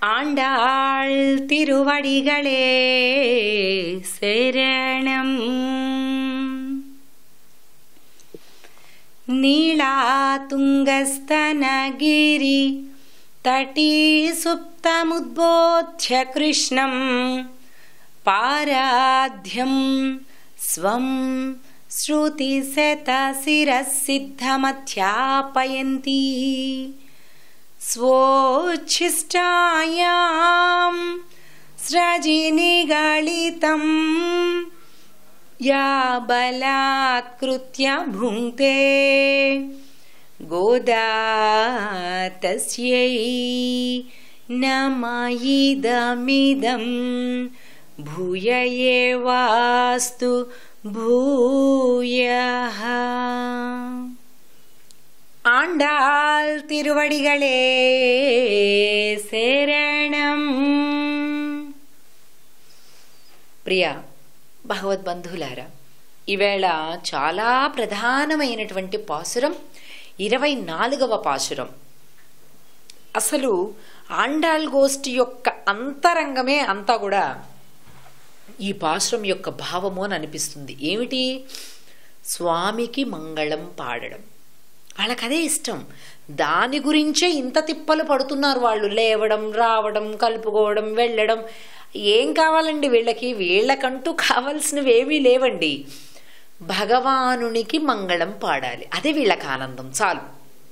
ஆண்டாள் திருவடிகளே சரணம் नीलातुङ्गस्तनगिरि तटी सुप्तमुद्बोध्य कृष्णं पाराध्यं स्वं श्रुतिशतशिरः सिद्धमध्यापयन्ती स्वोच्छिष्टायां स्रजिनिगलितम् या बलात्कृत्य भुङ्क्ते गोदा तस्यै नमयिदमिदं भूय एवास्तु भूयः ஆண்டாள் திருவடிகளே శరణం ప్రియ భగవద్బంధువులారా ఈవేళ చాలా ప్రధానమైనటువంటి పాసురం ఇరవై నాలుగవ పాసురం అసలు ఆండాళ్ గోష్ఠి యొక్క అంతరంగమే అంతా కూడా ఈ పాసురం యొక్క భావము అని అనిపిస్తుంది ఏమిటి స్వామికి మంగళం పాడడం వాళ్ళకి అదే ఇష్టం దాని గురించే ఇంత తిప్పలు పడుతున్నారు వాళ్ళు లేవడం రావడం కలుపుకోవడం వెళ్ళడం ఏం కావాలండి వీళ్ళకి వీళ్ళకంటూ కావాల్సినవి ఏమీ లేవండి భగవానునికి మంగళం పాడాలి అదే వీళ్ళకి ఆనందం చాలు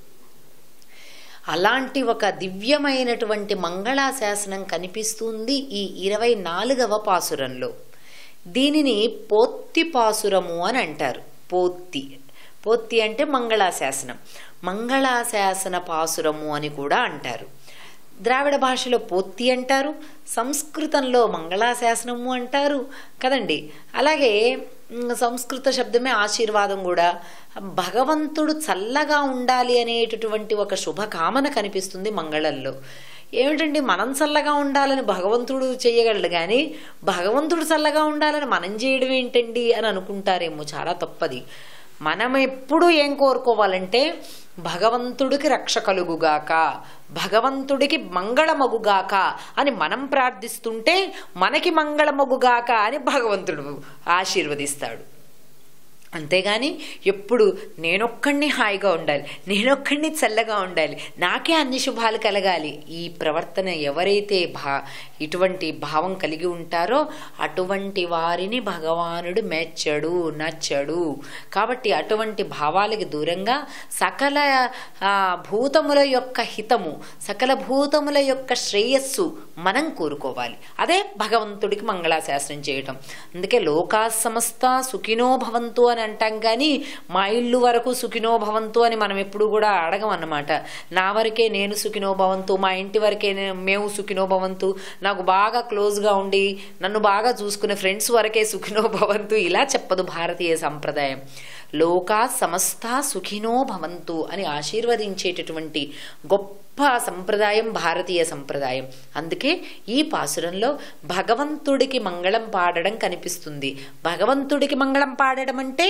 అలాంటి ఒక దివ్యమైనటువంటి మంగళాశాసనం కనిపిస్తుంది ఈ ఇరవై నాలుగవ పాసురంలో దీనిని పోత్తి పాసురము అని అంటారు పోత్తి పోత్తి అంటే మంగళాశాసనం మంగళాశాసన పాసురము అని కూడా అంటారు ద్రావిడ భాషలో పోత్తి అంటారు సంస్కృతంలో మంగళాశాసనము అంటారు కదండి అలాగే సంస్కృత శబ్దమే ఆశీర్వాదం కూడా భగవంతుడు చల్లగా ఉండాలి అనేటటువంటి ఒక శుభకామన కనిపిస్తుంది మంగళంలో ఏమిటండి మనం చల్లగా ఉండాలని భగవంతుడు చేయగలడు కానీ భగవంతుడు చల్లగా ఉండాలని మనం చేయడం ఏంటండి అని అనుకుంటారేమో చాలా తప్పది మనం ఎప్పుడు ఏం కోరుకోవాలంటే భగవంతుడికి రక్ష కలుగుగాక భగవంతుడికి మంగళమగుగాక అని మనం ప్రార్థిస్తుంటే మనకి మంగళమగుగాక అని భగవంతుడు ఆశీర్వదిస్తాడు అంతేగాని ఎప్పుడు నేనొక్కడిని హాయిగా ఉండాలి నేనొక్కడిని చల్లగా ఉండాలి నాకే అన్ని శుభాలు కలగాలి ఈ ప్రవర్తన ఎవరైతే భా ఇటువంటి భావం కలిగి ఉంటారో అటువంటి వారిని భగవానుడు మెచ్చడు నచ్చడు కాబట్టి అటువంటి భావాలకి దూరంగా సకల భూతముల యొక్క హితము సకల భూతముల యొక్క శ్రేయస్సు మనం కోరుకోవాలి అదే భగవంతుడికి మంగళాశాసనం చేయటం అందుకే లోకా సమస్త సుఖినో భవంతు అని అంటాం కానీ మా ఇల్లు వరకు సుఖినో భవంతు అని మనం ఎప్పుడు కూడా అడగం అన్నమాట నా వరకే నేను సుఖినో భవంతు మా ఇంటి వరకే మేము సుఖినో భవంతు నాకు బాగా క్లోజ్గా ఉండి నన్ను బాగా చూసుకునే ఫ్రెండ్స్ వరకే సుఖినో భవంతు ఇలా చెప్పదు భారతీయ సంప్రదాయం లోకా సమస్త సుఖినో భవంతు అని ఆశీర్వదించేటటువంటి గొప్ప సంప్రదాయం భారతీయ సంప్రదాయం అందుకే ఈ పాసురంలో భగవంతుడికి మంగళం పాడడం కనిపిస్తుంది భగవంతుడికి మంగళం పాడడం అంటే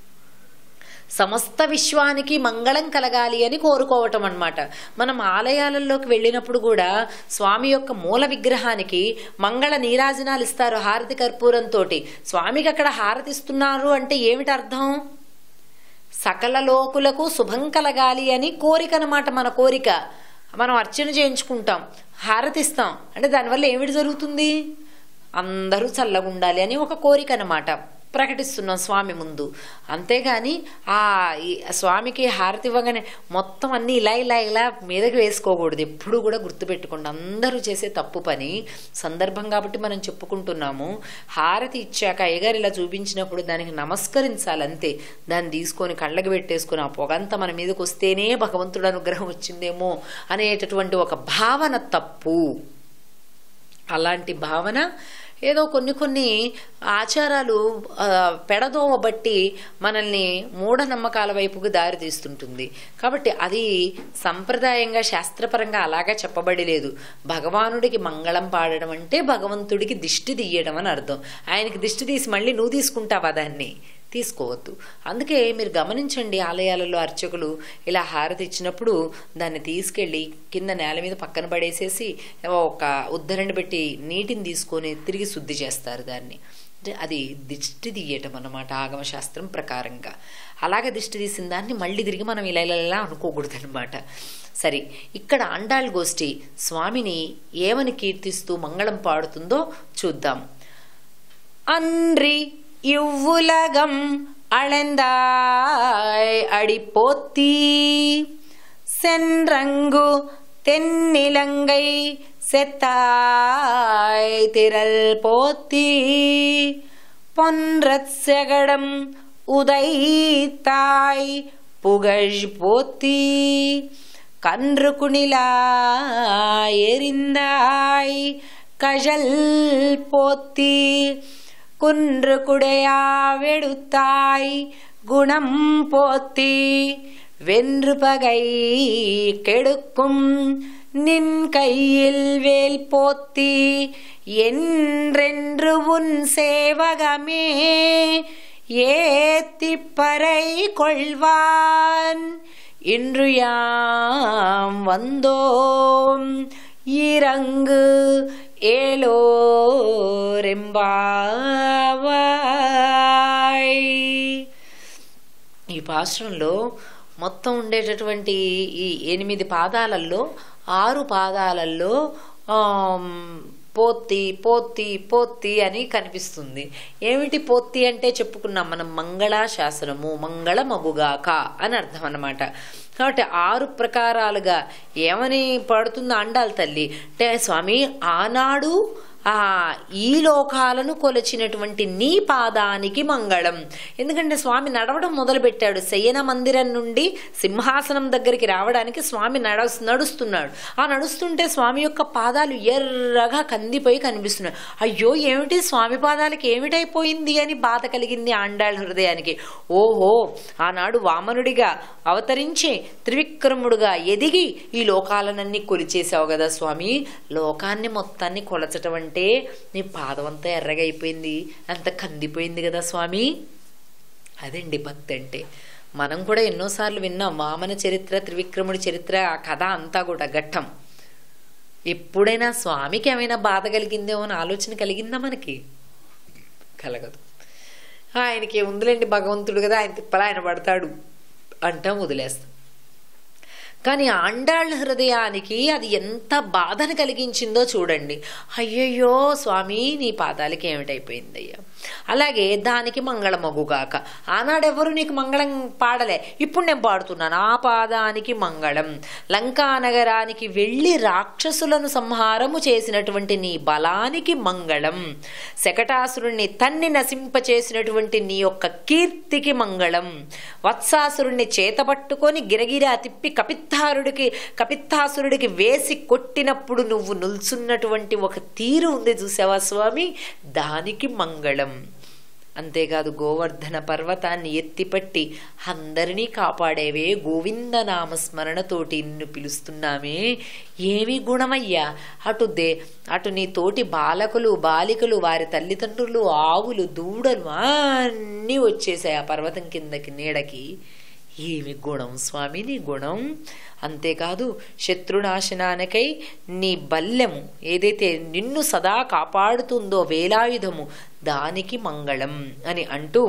సమస్త విశ్వానికి మంగళం కలగాలి అని కోరుకోవటం అనమాట మనం ఆలయాలలోకి వెళ్ళినప్పుడు కూడా స్వామి యొక్క మూల విగ్రహానికి మంగళ నీరాజనాలు ఇస్తారు హారతి కర్పూరంతో స్వామికి అక్కడ హారతిస్తున్నారు అంటే ఏమిటి అర్థం సకల లోకులకు శుభం కలగాలి అని కోరిక అనమాట మన కోరిక మనం అర్చన చేయించుకుంటాం హారతిస్తాం అంటే దానివల్ల ఏమిటి జరుగుతుంది అందరూ చల్లగా ఉండాలి అని ఒక కోరిక అనమాట ప్రకటిస్తున్నాం స్వామి ముందు అంతేగాని ఆ స్వామికి హారతి ఇవ్వగానే మొత్తం అన్నీ ఇలా ఇలా ఇలా మీదకి వేసుకోకూడదు ఎప్పుడు కూడా గుర్తుపెట్టుకోండి అందరూ చేసే తప్పు పని సందర్భం కాబట్టి మనం చెప్పుకుంటున్నాము హారతి ఇచ్చాక అయ్యగారు ఇలా చూపించినప్పుడు దానికి నమస్కరించాలి అంతే దాన్ని తీసుకొని కళ్ళకి పెట్టేసుకొని ఆ పొగంతా మన మీదకి వస్తేనే భగవంతుడు అనుగ్రహం వచ్చిందేమో అనేటటువంటి ఒక భావన తప్పు అలాంటి భావన ఏదో కొన్ని కొన్ని ఆచారాలు పెడదోవ బట్టి మనల్ని మూఢనమ్మకాల వైపుకు దారి తీస్తుంటుంది కాబట్టి అది సంప్రదాయంగా శాస్త్రపరంగా అలాగా చెప్పబడి లేదు భగవానుడికి మంగళం పాడడం అంటే భగవంతుడికి దిష్టి తీయడం అని అర్థం ఆయనకి దిష్టి తీసి మళ్ళీ నువ్వు తీసుకుంటావా దాన్ని తీసుకోవద్దు అందుకే మీరు గమనించండి ఆలయాలలో అర్చకులు ఇలా హారతి ఇచ్చినప్పుడు దాన్ని తీసుకెళ్ళి కింద నేల మీద పక్కన పడేసేసి ఒక ఉద్ధరణి పెట్టి నీటిని తీసుకొని తిరిగి శుద్ధి చేస్తారు దాన్ని అంటే అది దిష్టి తీయటం అన్నమాట ఆగమశాస్త్రం ప్రకారంగా అలాగే దిష్టి తీసిన దాన్ని మళ్ళీ తిరిగి మనం ఇలా ఇలా ఇలా అనుకోకూడదు అనమాట సరే ఇక్కడ అండాళ్ గోష్ఠి స్వామిని ఏమని కీర్తిస్తూ మంగళం పాడుతుందో చూద్దాం அன்றி இவ்வுலகம் அளந்தாய் அடிப்போத்தி சென்றங்கு தென்னிலங்கை செத்தாய் திரள் போத்தி பொன்றச் செகடம் உதைத்தாய் புகழ் போத்தி கன்று குணிலாய் எரிந்தாய் கழல் போத்தி குன்று குடையா வெடுத்தாய் குணம் போத்தி வென்று பகை கெடுக்கும் நின் கையில் வேல் போத்தி என்றென்று உன் சேவகமே ஏத்திப்பறை கொள்வான் இன்று யாம் வந்தோம் இறங்கு ఏలోరెంబావాయ్ ఈ పాశ్రంలో మొత్తం ఉండేటటువంటి ఈ ఎనిమిది పాదాలలో ఆరు పాదాలలో ఆమ్, పోత్తి పోత్తి పోత్తి అని కనిపిస్తుంది ఏమిటి పోత్తి అంటే చెప్పుకున్నాం మనం మంగళ శాసనము మంగళ మగుగాక అని అర్థం అన్నమాట కాబట్టి ఆరు ప్రకారాలుగా ఏమని పడుతుందో అండాలి తల్లి అంటే స్వామి ఆనాడు ఆ ఈ లోకాలను కొలచినటువంటి నీ పాదానికి మంగళం ఎందుకంటే స్వామి నడవడం మొదలుపెట్టాడు శయన మందిరం నుండి సింహాసనం దగ్గరికి రావడానికి స్వామి నడ నడుస్తున్నాడు ఆ నడుస్తుంటే స్వామి యొక్క పాదాలు ఎర్రగా కందిపోయి కనిపిస్తున్నాయి అయ్యో ఏమిటి స్వామి పాదాలకి ఏమిటైపోయింది అని బాధ కలిగింది ఆండాళ్ళ హృదయానికి ఓహో ఆనాడు వామనుడిగా అవతరించి త్రివిక్రముడుగా ఎదిగి ఈ లోకాలనన్నీ కొలిచేసావు కదా స్వామి లోకాన్ని మొత్తాన్ని కొలచటం అంటే నీ పాదం అంతా ఎర్రగా అయిపోయింది అంత కందిపోయింది కదా స్వామి అదండి భక్తి అంటే మనం కూడా ఎన్నోసార్లు విన్నాం వామన చరిత్ర త్రివిక్రముడి చరిత్ర ఆ కథ అంతా కూడా ఘట్టం ఎప్పుడైనా స్వామికి ఏమైనా బాధ కలిగిందేమో అని ఆలోచన కలిగిందా మనకి కలగదు ఆయనకి ఉందిలేండి భగవంతుడు కదా ఆయన తిప్పలా ఆయన పడతాడు అంటాం వదిలేస్తాం కానీ ఆండాళ్ళ హృదయానికి అది ఎంత బాధను కలిగించిందో చూడండి అయ్యయ్యో స్వామి నీ పాదాలకి ఏమిటైపోయిందయ్యా అలాగే దానికి మంగళమగుగాక ఆనాడెవరు నీకు మంగళం పాడలే ఇప్పుడు నేను పాడుతున్నాను ఆ పాదానికి మంగళం లంకా నగరానికి వెళ్ళి రాక్షసులను సంహారము చేసినటువంటి నీ బలానికి మంగళం శకటాసురుణ్ణి తన్ని నశింపచేసినటువంటి నీ యొక్క కీర్తికి మంగళం వత్సాసురుణ్ణి చేతపట్టుకొని గిరగిరా తిప్పి కపిత్తారుడికి కపిత్తాసురుడికి వేసి కొట్టినప్పుడు నువ్వు నిల్చున్నటువంటి ఒక తీరు ఉంది చూసావా స్వామి దానికి మంగళం అంతేకాదు గోవర్ధన పర్వతాన్ని ఎత్తిపట్టి అందరినీ కాపాడేవే గోవింద నామస్మరణతోటి నిన్ను పిలుస్తున్నామే ఏమి గుణమయ్యా అటు దే అటు నీ తోటి బాలకులు బాలికలు వారి తల్లిదండ్రులు ఆవులు దూడలు అన్నీ వచ్చేసాయి ఆ పర్వతం కిందకి నీడకి ఏమి గుణం స్వామి నీ గుణం అంతేకాదు శత్రునాశనానికై నీ బల్లెము ఏదైతే నిన్ను సదా కాపాడుతుందో వేలాయుధము దానికి మంగళం అని అంటూ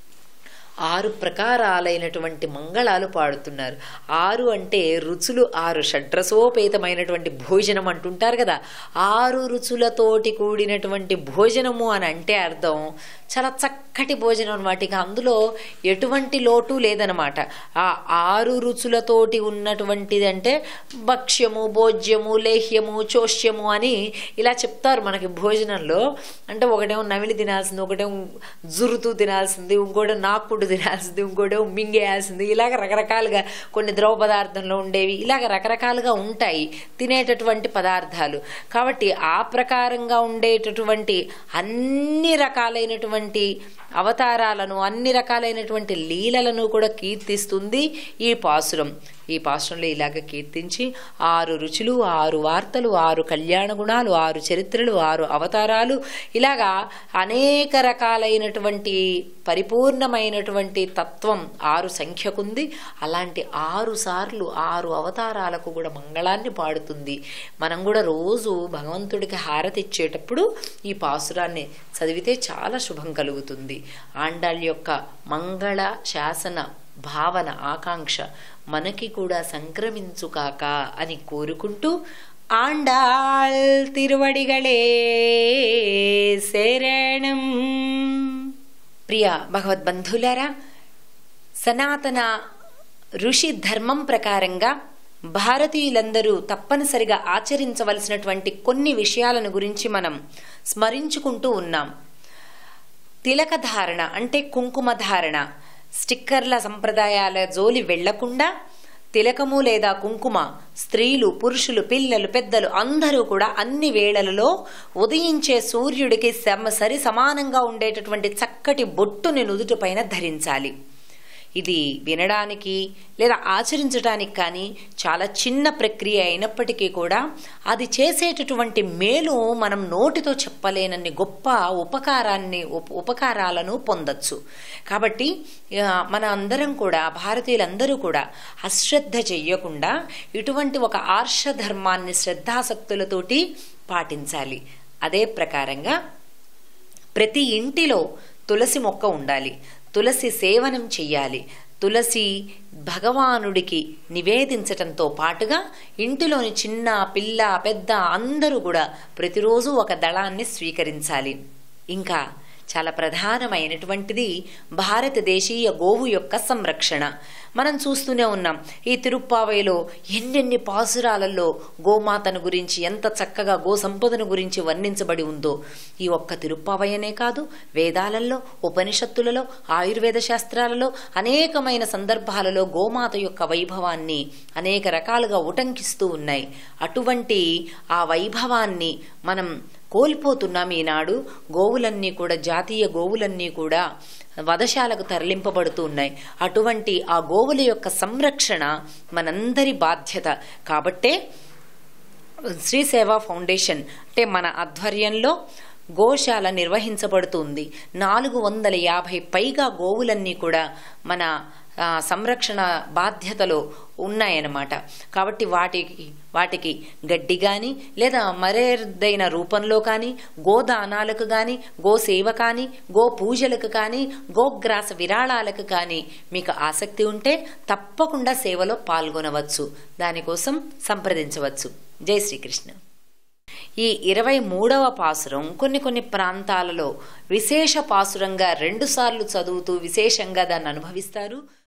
ఆరు ప్రకారాలైనటువంటి మంగళాలు పాడుతున్నారు ఆరు అంటే రుచులు ఆరు షడ్రసోపేతమైనటువంటి భోజనం అంటుంటారు కదా ఆరు రుచులతోటి కూడినటువంటి భోజనము అని అంటే అర్థం చాలా చక్కటి భోజనం అనమాట ఇక అందులో ఎటువంటి లోటు లేదనమాట ఆ ఆరు రుచులతోటి ఉన్నటువంటిది అంటే భక్ష్యము భోజ్యము లేహ్యము చోష్యము అని ఇలా చెప్తారు మనకి భోజనంలో అంటే ఒకటేమో నమిలి తినాల్సింది ఒకటేమో జురుతూ తినాల్సింది ఇంకోటి నాకుడు తినాల్సింది ఇంకోటేమో మింగేయాల్సింది ఇలాగ రకరకాలుగా కొన్ని ద్రవ పదార్థంలో ఉండేవి ఇలాగ రకరకాలుగా ఉంటాయి తినేటటువంటి పదార్థాలు కాబట్టి ఆ ప్రకారంగా ఉండేటటువంటి అన్ని రకాలైనటువంటి అవతారాలను అన్ని రకాలైనటువంటి లీలలను కూడా కీర్తిస్తుంది ఈ పాసురం ఈ పాసురంలో ఇలాగ కీర్తించి ఆరు రుచులు ఆరు వార్తలు ఆరు కళ్యాణ గుణాలు ఆరు చరిత్రలు ఆరు అవతారాలు ఇలాగా అనేక రకాలైనటువంటి పరిపూర్ణమైనటువంటి తత్వం ఆరు సంఖ్యకుంది అలాంటి ఆరు సార్లు ఆరు అవతారాలకు కూడా మంగళాన్ని పాడుతుంది మనం కూడా రోజు భగవంతుడికి హారతి ఇచ్చేటప్పుడు ఈ పాసురాన్ని చదివితే చాలా శుభం కలుగుతుంది ఆండాళ్ళ యొక్క మంగళ శాసన భావన ఆకాంక్ష మనకి కూడా సంక్రమించుకాక అని కోరుకుంటూ ఆండాళ్ తిరువడిగళే శరణం ప్రియ భగవద్బంధులారా సనాతన ఋషి ధర్మం ప్రకారంగా భారతీయులందరూ తప్పనిసరిగా ఆచరించవలసినటువంటి కొన్ని విషయాలను గురించి మనం స్మరించుకుంటూ ఉన్నాం తిలక ధారణ అంటే కుంకుమ ధారణ స్టిక్కర్ల సంప్రదాయాల జోలి వెళ్లకుండా తిలకము లేదా కుంకుమ స్త్రీలు పురుషులు పిల్లలు పెద్దలు అందరూ కూడా అన్ని వేళలలో ఉదయించే సూర్యుడికి సమ సరి సమానంగా ఉండేటటువంటి చక్కటి బొట్టుని నుదుటిపైన ధరించాలి ఇది వినడానికి లేదా ఆచరించడానికి కానీ చాలా చిన్న ప్రక్రియ అయినప్పటికీ కూడా అది చేసేటటువంటి మేలు మనం నోటితో చెప్పలేనన్ని గొప్ప ఉపకారాన్ని ఉప- ఉపకారాలను పొందొచ్చు కాబట్టి ఆ, మన అందరం కూడా భారతీయులందరూ కూడా అశ్రద్ధ చెయ్యకుండా ఇటువంటి ఒక ఆర్ష ధర్మాన్ని శ్రద్ధాసక్తులతోటి పాటించాలి అదే ప్రకారంగా ప్రతి ఇంటిలో తులసి మొక్క ఉండాలి తులసి సేవనం చెయ్యాలి తులసి భగవానుడికి నివేదించటంతో పాటుగా ఇంటిలోని చిన్న పిల్ల పెద్ద అందరూ కూడా ప్రతిరోజు ఒక దళాన్ని స్వీకరించాలి ఇంకా చాలా ప్రధానమైనటువంటిది భారతదేశీయ గోవు యొక్క సంరక్షణ మనం చూస్తూనే ఉన్నాం ఈ తిరుప్పావైలో ఎన్నెన్ని పాసురాలలో గోమాతను గురించి ఎంత చక్కగా గో సంపదను గురించి వర్ణించబడి ఉందో ఈ ఒక్క తిరుప్పావయనే కాదు వేదాలలో ఉపనిషత్తులలో ఆయుర్వేద శాస్త్రాలలో అనేకమైన సందర్భాలలో గోమాత యొక్క వైభవాన్ని అనేక రకాలుగా ఉటంకిస్తూ ఉన్నాయి అటువంటి ఆ వైభవాన్ని మనం కోల్పోతున్నాం ఈనాడు గోవులన్నీ కూడా జాతీయ గోవులన్నీ కూడా వధశాలకు తరలింపబడుతూ ఉన్నాయి అటువంటి ఆ గోవుల యొక్క సంరక్షణ మనందరి బాధ్యత కాబట్టే శ్రీ సేవా ఫౌండేషన్ అంటే మన ఆధ్వర్యంలో గోశాల నిర్వహించబడుతుంది నాలుగు వందల యాభై పైగా గోవులన్నీ కూడా మన ఆ, సంరక్షణ బాధ్యతలో ఉన్నాయన్నమాట కాబట్టి వాటికి వాటికి గడ్డి కానీ లేదా మరేదైన రూపంలో కానీ గోదానాలకు కానీ గో సేవ కానీ గో పూజలకు కానీ గోగ్రాస విరాళాలకు కానీ మీకు ఆసక్తి ఉంటే తప్పకుండా సేవలో పాల్గొనవచ్చు దానికోసం సంప్రదించవచ్చు జై శ్రీకృష్ణ ఈ ఇరవై మూడవ పాసురం కొన్ని కొన్ని ప్రాంతాలలో విశేష పాసురంగా రెండుసార్లు చదువుతూ విశేషంగా దాన్ని అనుభవిస్తారు